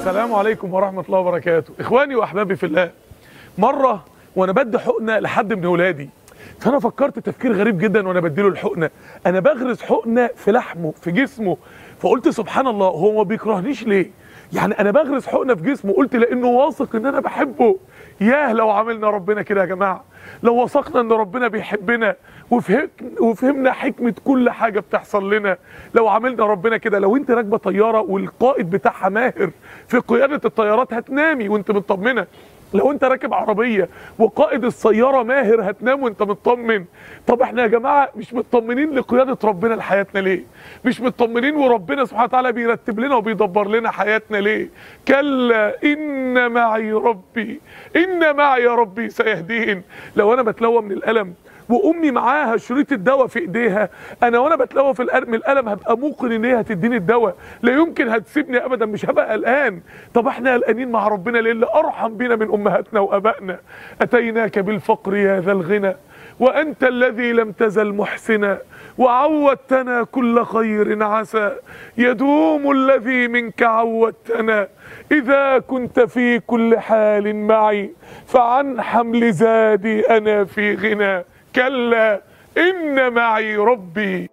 السلام عليكم ورحمة الله وبركاته إخواني وأحبابي في الله مرة وأنا بدي حقنة لحد من ولادي فأنا فكرت تفكير غريب جدا وأنا بديله الحقنة أنا بغرز حقنة في لحمه في جسمه فقلت سبحان الله هو ما بيكرهنيش ليه يعني أنا بغرز حقنة في جسمه قلت لأنه واثق إن أنا بحبه ياه لو عملنا ربنا كده يا جماعة لو وثقنا ان ربنا بيحبنا وفهم وفهمنا حكمة كل حاجة بتحصل لنا لو عملنا ربنا كده لو انت راكبة طيارة والقائد بتاعها ماهر في قيادة الطيارات هتنامي وانت مطمنة لو انت راكب عربية وقائد السيارة ماهر هتنام وانت مطمن طب احنا يا جماعة مش مطمنين لقيادة ربنا لحياتنا ليه مش مطمنين وربنا سبحانه وتعالى بيرتب لنا وبيدبر لنا حياتنا ليه كلا ان معي ربي ان معي ربي سيهدين لو انا بتلوى من الالم وامي معاها شريط الدواء في ايديها انا وانا بتلوى في الألم من الالم هبقى موقن ان هي هتديني الدواء لا يمكن هتسيبني ابدا مش هبقى قلقان طب احنا قلقانين مع ربنا ليه اللي ارحم بينا من امهاتنا وابائنا اتيناك بالفقر يا ذا الغنى وانت الذي لم تزل محسنا وعودتنا كل خير عسى يدوم الذي منك عودتنا إذا كنت في كل حال معي فعن حمل زادي أنا في غنى كلا إن معي ربي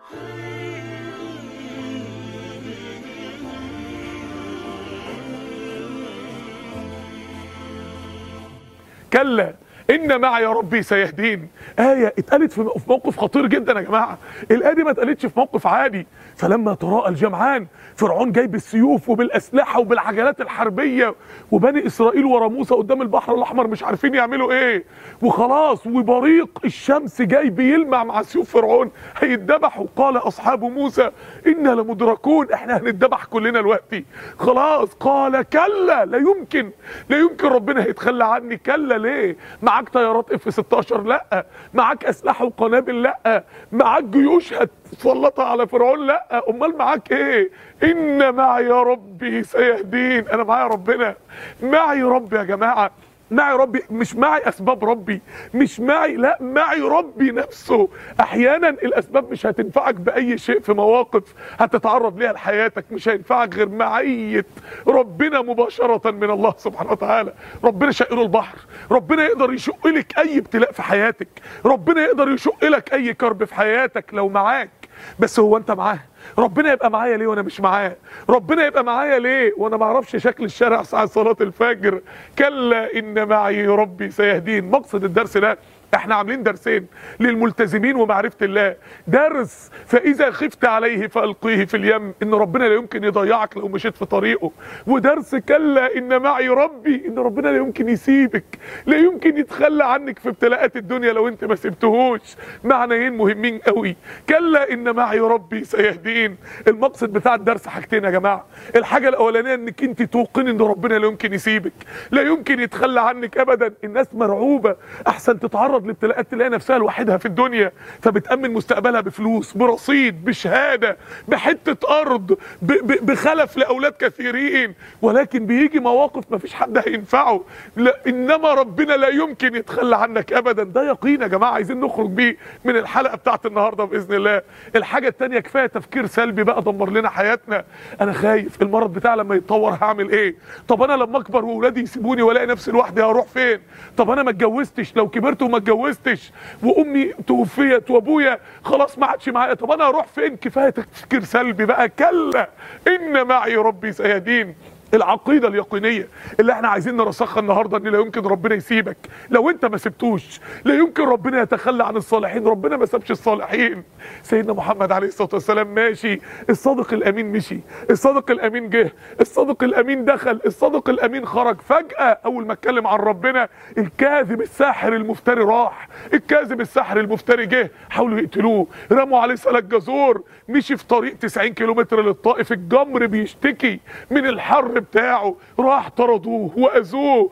كلا ان معي ربي سيهدين آية اتقالت في موقف خطير جدا يا جماعة الآية دي ما اتقالتش في موقف عادي فلما تراءى الجمعان فرعون جاي بالسيوف وبالأسلحة وبالعجلات الحربية وبني إسرائيل ورا موسى قدام البحر الأحمر مش عارفين يعملوا إيه وخلاص وبريق الشمس جاي بيلمع مع سيوف فرعون هيتذبحوا قال أصحاب موسى إنا لمدركون إحنا هنتذبح كلنا دلوقتي خلاص قال كلا لا يمكن لا يمكن ربنا هيتخلى عني كلا ليه معاك طيارات اف 16 لا معاك اسلحه وقنابل لا معاك جيوش هتسلطها على فرعون لا امال معاك ايه ان معي ربي سيهدين انا معايا ربنا معي ربي يا جماعه معي ربي مش معي اسباب ربي مش معي لا معي ربي نفسه احيانا الاسباب مش هتنفعك باي شيء في مواقف هتتعرض ليها لحياتك مش هينفعك غير معيه ربنا مباشره من الله سبحانه وتعالى ربنا شق له البحر ربنا يقدر يشق لك اي ابتلاء في حياتك ربنا يقدر يشق لك اي كرب في حياتك لو معاك بس هو انت معاه ربنا يبقى معايا ليه وانا مش معاه ربنا يبقى معايا ليه وانا ما اعرفش شكل الشارع ساعه صلاه الفجر كلا ان معي ربي سيهدين مقصد الدرس ده احنا عاملين درسين للملتزمين ومعرفة الله درس فاذا خفت عليه فالقيه في اليم ان ربنا لا يمكن يضيعك لو مشيت في طريقه ودرس كلا ان معي ربي ان ربنا لا يمكن يسيبك لا يمكن يتخلى عنك في ابتلاءات الدنيا لو انت ما سبتهوش معنيين مهمين قوي كلا ان معي ربي سيهدين المقصد بتاع الدرس حاجتين يا جماعه الحاجه الاولانيه انك انت توقني ان ربنا لا يمكن يسيبك لا يمكن يتخلى عنك ابدا الناس مرعوبه احسن تتعرض لابتلاءات تلاقي نفسها لوحدها في الدنيا فبتامن مستقبلها بفلوس برصيد بشهاده بحته ارض ب ب بخلف لاولاد كثيرين ولكن بيجي مواقف ما فيش حد هينفعه لا انما ربنا لا يمكن يتخلى عنك ابدا ده يقين يا جماعه عايزين نخرج بيه من الحلقه بتاعت النهارده باذن الله الحاجه الثانيه كفايه تفكير سلبي بقى دمر لنا حياتنا انا خايف المرض بتاعي لما يتطور هعمل ايه طب انا لما اكبر واولادي يسيبوني والاقي نفسي لوحدي هروح فين طب انا ما اتجوزتش لو كبرت وما اتجوزتش وامي توفيت وابويا خلاص ما عادش معايا طب انا هروح فين كفايه تفكير سلبي بقى كلا ان معي ربي سيهدين العقيده اليقينيه اللي احنا عايزين نرسخها النهارده ان لا يمكن ربنا يسيبك لو انت ما سبتوش لا يمكن ربنا يتخلى عن الصالحين ربنا ما سابش الصالحين سيدنا محمد عليه الصلاه والسلام ماشي الصادق الامين مشي الصادق الامين جه الصادق الامين دخل الصادق الامين خرج فجاه اول ما اتكلم عن ربنا الكاذب الساحر المفتري راح الكاذب الساحر المفتري جه حاولوا يقتلوه رموا عليه سلك جزور مشي في طريق 90 كيلومتر للطائف الجمر بيشتكي من الحر بتاعه راح طردوه واذوه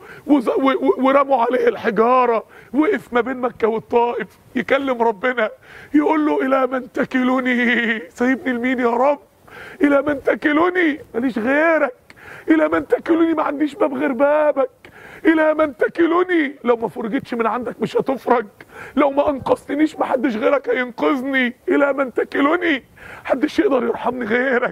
ورموا عليه الحجاره وقف ما بين مكه والطائف يكلم ربنا يقول له الى من تكلني سيبني لمين يا رب الى من تكلني ماليش غيرك الى من تكلني ما عنديش باب غير بابك الى من تكلني لو ما فرجتش من عندك مش هتفرج لو ما انقذتنيش محدش غيرك هينقذني الى من تكلني محدش يقدر يرحمني غيرك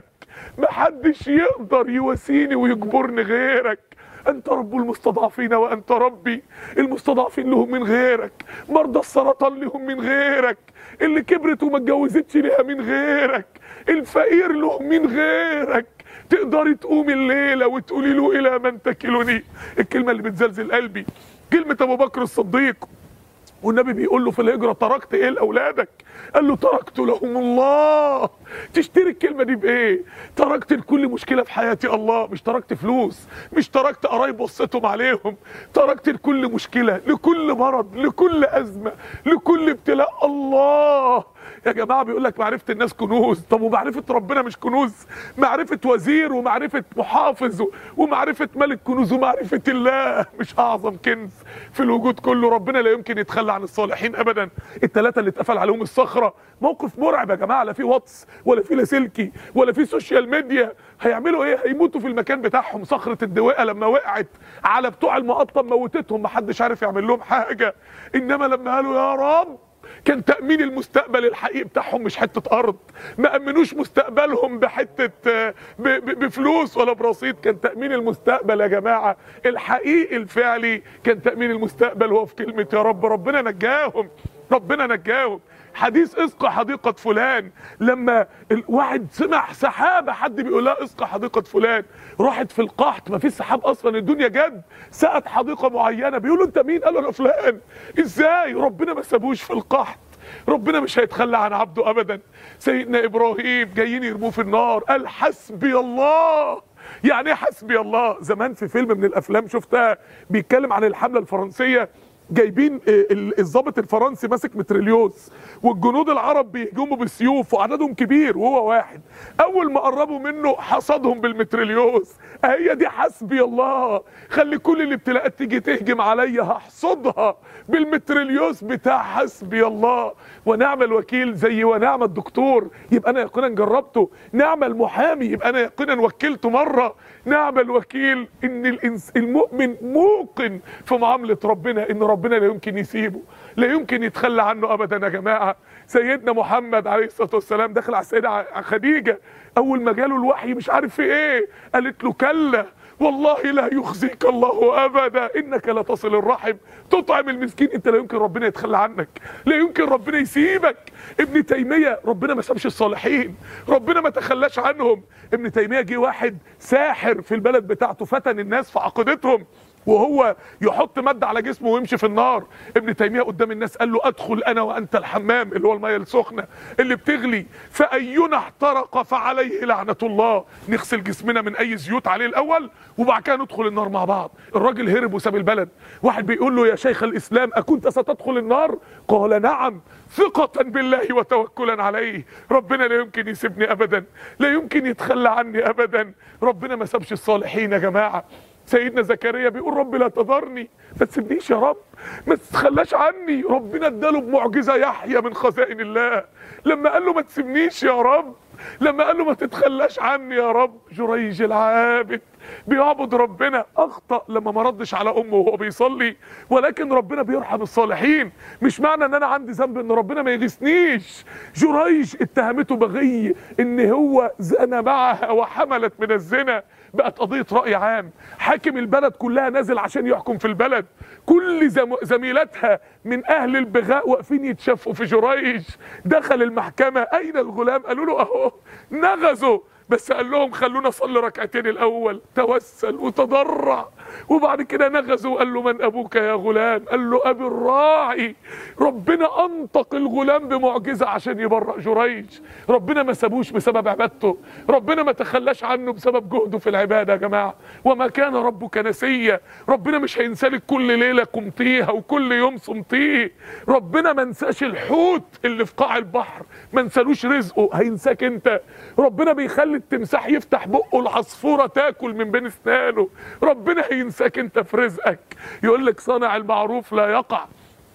محدش يقدر يواسيني ويجبرني غيرك انت رب المستضعفين وانت ربي المستضعفين لهم من غيرك مرضى السرطان لهم من غيرك اللي كبرت وما اتجوزتش ليها من غيرك الفقير له من غيرك تقدري تقومي الليله وتقولي له الى من تكلني الكلمه اللي بتزلزل قلبي كلمه ابو بكر الصديق والنبي بيقول له في الهجرة تركت ايه لأولادك قال له تركت لهم الله تشتري الكلمة دي بإيه تركت لكل مشكلة في حياتي الله مش تركت فلوس مش تركت قرايب وصيتهم عليهم تركت لكل مشكلة لكل مرض لكل أزمة لكل ابتلاء الله يا جماعة بيقول لك معرفة الناس كنوز طب ومعرفة ربنا مش كنوز معرفة وزير ومعرفة محافظ ومعرفة ملك كنوز ومعرفة الله مش أعظم كنز في الوجود كله ربنا لا يمكن يتخلى عن الصالحين أبدا الثلاثة اللي اتقفل عليهم الصخرة موقف مرعب يا جماعة لا في واتس ولا في لاسلكي ولا في سوشيال ميديا هيعملوا ايه هيموتوا في المكان بتاعهم صخرة الدواء لما وقعت على بتوع المقطم موتتهم محدش عارف يعمل لهم حاجة انما لما قالوا يا رب كان تأمين المستقبل الحقيقي بتاعهم مش حتة أرض ما أمنوش مستقبلهم بحتة ب- ب- بفلوس ولا برصيد كان تأمين المستقبل يا جماعة الحقيقي الفعلي كان تأمين المستقبل هو في كلمة يا رب ربنا نجاهم ربنا نجاهم حديث اسقى حديقة فلان لما الواحد سمع سحابة حد بيقول لها اسقى حديقة فلان راحت في القحط ما فيش سحاب اصلا الدنيا جد سقت حديقة معينة بيقولوا انت مين قالوا انا فلان ازاي ربنا ما سابوش في القحط ربنا مش هيتخلى عن عبده ابدا سيدنا ابراهيم جايين يرموه في النار قال حسبي الله يعني ايه حسبي الله زمان في فيلم من الافلام شفتها بيتكلم عن الحمله الفرنسيه جايبين ال- الضابط الفرنسي ماسك متريليوس والجنود العرب بيهجموا بالسيوف وعددهم كبير وهو واحد اول ما قربوا منه حصدهم بالمتريليوس هي دي حسبي الله خلي كل الابتلاءات تيجي تهجم عليا هحصدها بالمتريليوس بتاع حسبي الله ونعم الوكيل زي ونعم الدكتور يبقى انا يقينا جربته نعم المحامي يبقى انا يقينا وكلته مره نعم الوكيل ان الإنس المؤمن موقن في معامله ربنا ان ربنا لا يمكن يسيبه لا يمكن يتخلى عنه ابدا يا جماعه سيدنا محمد عليه الصلاه والسلام دخل على السيده ع- خديجه اول ما جاله الوحي مش عارف في ايه قالت له كلا والله لا يخزيك الله ابدا انك لتصل الرحم تطعم المسكين انت لا يمكن ربنا يتخلى عنك لا يمكن ربنا يسيبك ابن تيميه ربنا ما سابش الصالحين ربنا ما تخلاش عنهم ابن تيميه جه واحد ساحر في البلد بتاعته فتن الناس في عقيدتهم وهو يحط ماده على جسمه ويمشي في النار ابن تيميه قدام الناس قال له ادخل انا وانت الحمام اللي هو الميه السخنه اللي بتغلي فاينا احترق فعليه لعنه الله نغسل جسمنا من اي زيوت عليه الاول وبعد كده ندخل النار مع بعض الراجل هرب وساب البلد واحد بيقول له يا شيخ الاسلام اكنت ستدخل النار قال نعم ثقة بالله وتوكلا عليه ربنا لا يمكن يسيبني ابدا لا يمكن يتخلى عني ابدا ربنا ما سابش الصالحين يا جماعه سيدنا زكريا بيقول رب لا تذرني ما تسيبنيش يا رب ما تتخلاش عني ربنا اداله بمعجزه يحيى من خزائن الله لما قال له ما تسيبنيش يا رب لما قال له ما تتخلاش عني يا رب جريج العابد بيعبد ربنا اخطا لما ما ردش على امه وهو بيصلي ولكن ربنا بيرحم الصالحين مش معنى ان انا عندي ذنب ان ربنا ما يغيثنيش جريج اتهمته بغي ان هو زنى معها وحملت من الزنا بقت قضيه راي عام حاكم البلد كلها نازل عشان يحكم في البلد كل زم... زميلاتها من اهل البغاء واقفين يتشافوا في جريج دخل المحكمه اين الغلام قالوا له اهو نغزوا بس قال لهم خلونا نصلي ركعتين الاول توسل وتضرع وبعد كده نغزوا وقال له من ابوك يا غلام قال له ابي الراعي ربنا انطق الغلام بمعجزه عشان يبرأ جريج ربنا ما سابوش بسبب عبادته ربنا ما تخلاش عنه بسبب جهده في العباده يا جماعه وما كان ربك نسيا ربنا مش هينسالك كل ليله قمتيها وكل يوم صمتيه ربنا ما نساش الحوت اللي في قاع البحر ما نسالوش رزقه هينساك انت ربنا بيخلي التمساح يفتح بقه العصفوره تاكل من بين اسنانه ربنا هينساك انت في رزقك يقول لك صانع المعروف لا يقع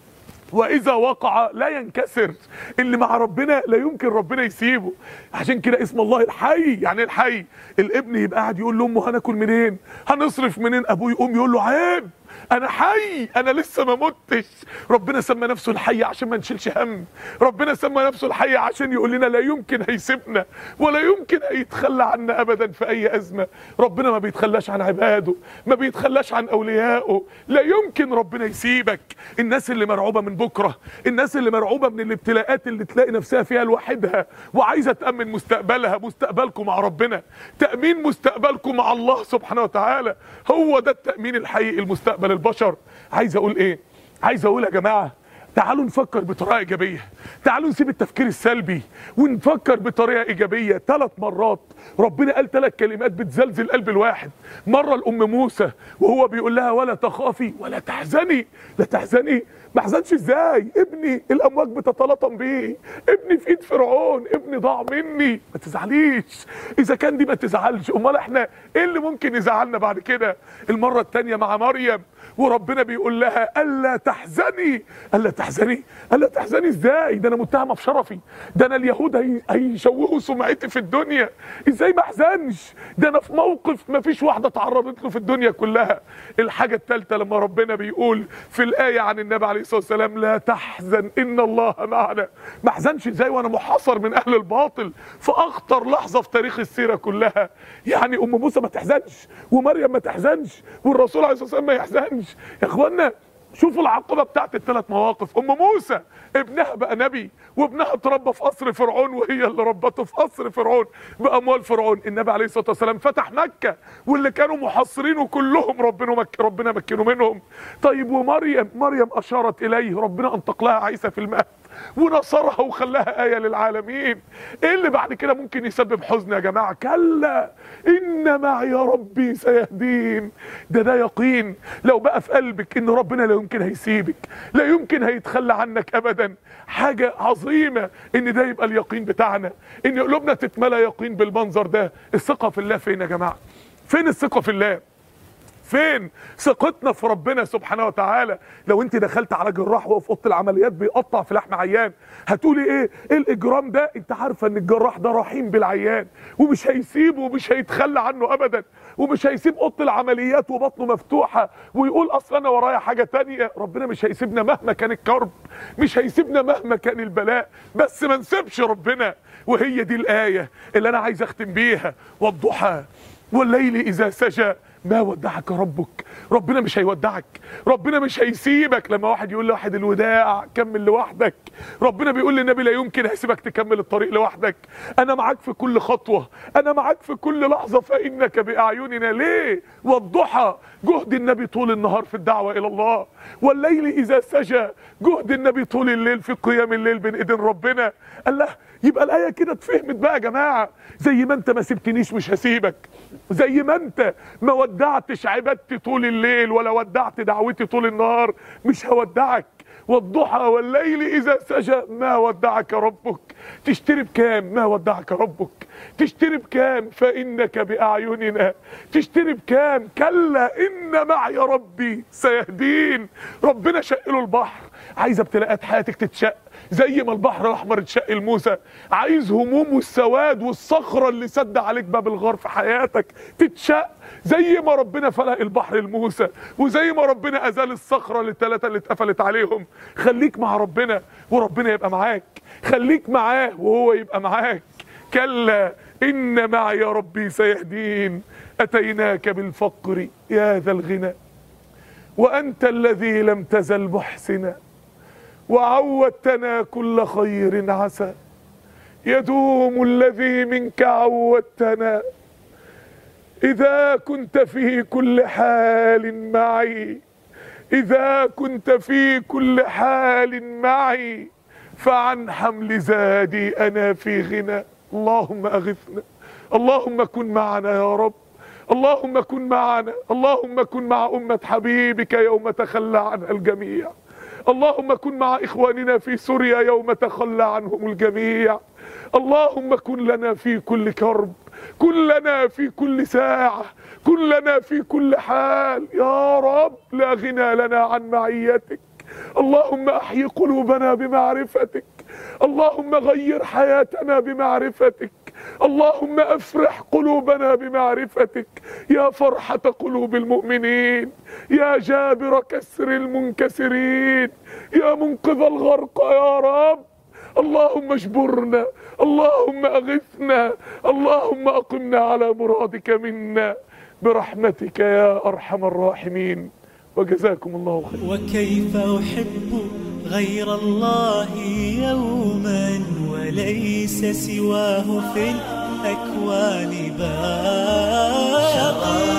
واذا وقع لا ينكسر اللي مع ربنا لا يمكن ربنا يسيبه عشان كده اسم الله الحي يعني إيه الحي الابن يبقى قاعد يقول لامه هناكل منين هنصرف منين ابوه يقوم يقول له عيب انا حي انا لسه ما متش ربنا سمى نفسه الحي عشان ما نشيلش هم ربنا سمى نفسه الحي عشان يقول لنا لا يمكن هيسيبنا ولا يمكن هيتخلى عنا ابدا في اي ازمه ربنا ما بيتخلاش عن عباده ما بيتخلاش عن اوليائه لا يمكن ربنا يسيبك الناس اللي مرعوبه من بكره الناس اللي مرعوبه من الابتلاءات اللي تلاقي نفسها فيها لوحدها وعايزه تامن مستقبلها مستقبلكم مع ربنا تامين مستقبلكم مع الله سبحانه وتعالى هو ده التامين الحقيقي لمستقبل البشر عايز اقول ايه عايز اقول يا جماعه تعالوا نفكر بطريقه ايجابيه تعالوا نسيب التفكير السلبي ونفكر بطريقه ايجابيه ثلاث مرات ربنا قال ثلاث كلمات بتزلزل قلب الواحد مره الام موسى وهو بيقول لها ولا تخافي ولا تحزني لا تحزني ما احزنش ازاي ابني الامواج بتتلاطم بيه ابني في ايد فرعون ابني ضاع مني ما تزعليش اذا كان دي ما تزعلش امال احنا ايه اللي ممكن يزعلنا بعد كده المره الثانيه مع مريم وربنا بيقول لها الا تحزني الا تحزني الا تحزني ازاي ده انا متهمه في شرفي ده انا اليهود هي- هيشوهوا سمعتي في الدنيا ازاي ما احزنش ده انا في موقف ما فيش واحده تعرضت له في الدنيا كلها الحاجه الثالثه لما ربنا بيقول في الايه عن النبي عليه الصلاه والسلام لا تحزن ان الله معنا ما احزنش ازاي وانا محاصر من اهل الباطل في اخطر لحظه في تاريخ السيره كلها يعني ام موسى ما تحزنش ومريم ما تحزنش والرسول عليه الصلاه والسلام ما يحزنش يا اخوانا شوفوا العقبه بتاعت الثلاث مواقف ام موسى ابنها بقى نبي وابنها اتربى في قصر فرعون وهي اللي ربته في قصر فرعون باموال فرعون النبي عليه الصلاه والسلام فتح مكه واللي كانوا محاصرينه كلهم ربنا مك ربنا مكنوا منهم طيب ومريم مريم اشارت اليه ربنا انطق لها عيسى في المهد ونصرها وخلاها آية للعالمين ايه اللي بعد كده ممكن يسبب حزن يا جماعة كلا ان معي ربي سيهدين ده ده يقين لو بقى في قلبك ان ربنا لا يمكن هيسيبك لا يمكن هيتخلى عنك ابدا حاجة عظيمة ان ده يبقى اليقين بتاعنا ان قلوبنا تتملى يقين بالمنظر ده الثقة في الله فين يا جماعة فين الثقة في الله فين ثقتنا في ربنا سبحانه وتعالى لو انت دخلت على جراح وهو في اوضه العمليات بيقطع في لحم عيان هتقولي ايه ايه الاجرام ده انت عارفه ان الجراح ده رحيم بالعيان ومش هيسيبه ومش هيتخلى عنه ابدا ومش هيسيب اوضه العمليات وبطنه مفتوحه ويقول اصل انا ورايا حاجه تانية ربنا مش هيسيبنا مهما كان الكرب مش هيسيبنا مهما كان البلاء بس ما نسيبش ربنا وهي دي الايه اللي انا عايز اختم بيها والضحى والليل اذا سجى ما ودعك ربك ربنا مش هيودعك ربنا مش هيسيبك لما واحد يقول لواحد الوداع كمل لوحدك ربنا بيقول للنبي لا يمكن هيسيبك تكمل الطريق لوحدك انا معاك في كل خطوة انا معاك في كل لحظة فانك باعيننا ليه والضحى جهد النبي طول النهار في الدعوة الى الله والليل اذا سجى جهد النبي طول الليل في قيام الليل بين ايدين ربنا الله يبقى الايه كده اتفهمت بقى يا جماعه زي ما انت ما سبتنيش مش هسيبك زي ما انت ما ودعتش عبادتي طول الليل ولا ودعت دعوتي طول النهار مش هودعك والضحى والليل اذا سجى ما ودعك ربك تشتري بكام ما ودعك ربك تشتري بكام فانك باعيننا تشتري بكام كلا ان معي ربي سيهدين ربنا شق له البحر عايز ابتلاءات حياتك تتشق زي ما البحر الاحمر اتشق لموسى عايز هموم والسواد والصخره اللي سد عليك باب الغار في حياتك تتشق زي ما ربنا فلق البحر لموسى وزي ما ربنا ازال الصخره للثلاثه اللي اتقفلت عليهم خليك مع ربنا وربنا يبقى معاك خليك معاه وهو يبقى معاك كلا ان معي ربي سيهدين اتيناك بالفقر يا ذا الغنى وانت الذي لم تزل محسنا وعودتنا كل خير عسى يدوم الذي منك عودتنا إذا كنت في كل حال معي إذا كنت في كل حال معي فعن حمل زادي أنا في غنى اللهم أغثنا اللهم كن معنا يا رب اللهم كن معنا اللهم كن مع أمة حبيبك يوم تخلى عنها الجميع اللهم كن مع إخواننا في سوريا يوم تخلى عنهم الجميع اللهم كن لنا في كل كرب كن لنا في كل ساعة كن لنا في كل حال يا رب لا غنى لنا عن معيتك اللهم احيي قلوبنا بمعرفتك اللهم غير حياتنا بمعرفتك اللهم افرح قلوبنا بمعرفتك يا فرحة قلوب المؤمنين يا جابر كسر المنكسرين يا منقذ الغرق يا رب اللهم اجبرنا اللهم اغثنا اللهم اقمنا على مرادك منا برحمتك يا ارحم الراحمين وجزاكم الله خيرا وكيف أحب غير الله يوما وليس سواه في الأكوان بار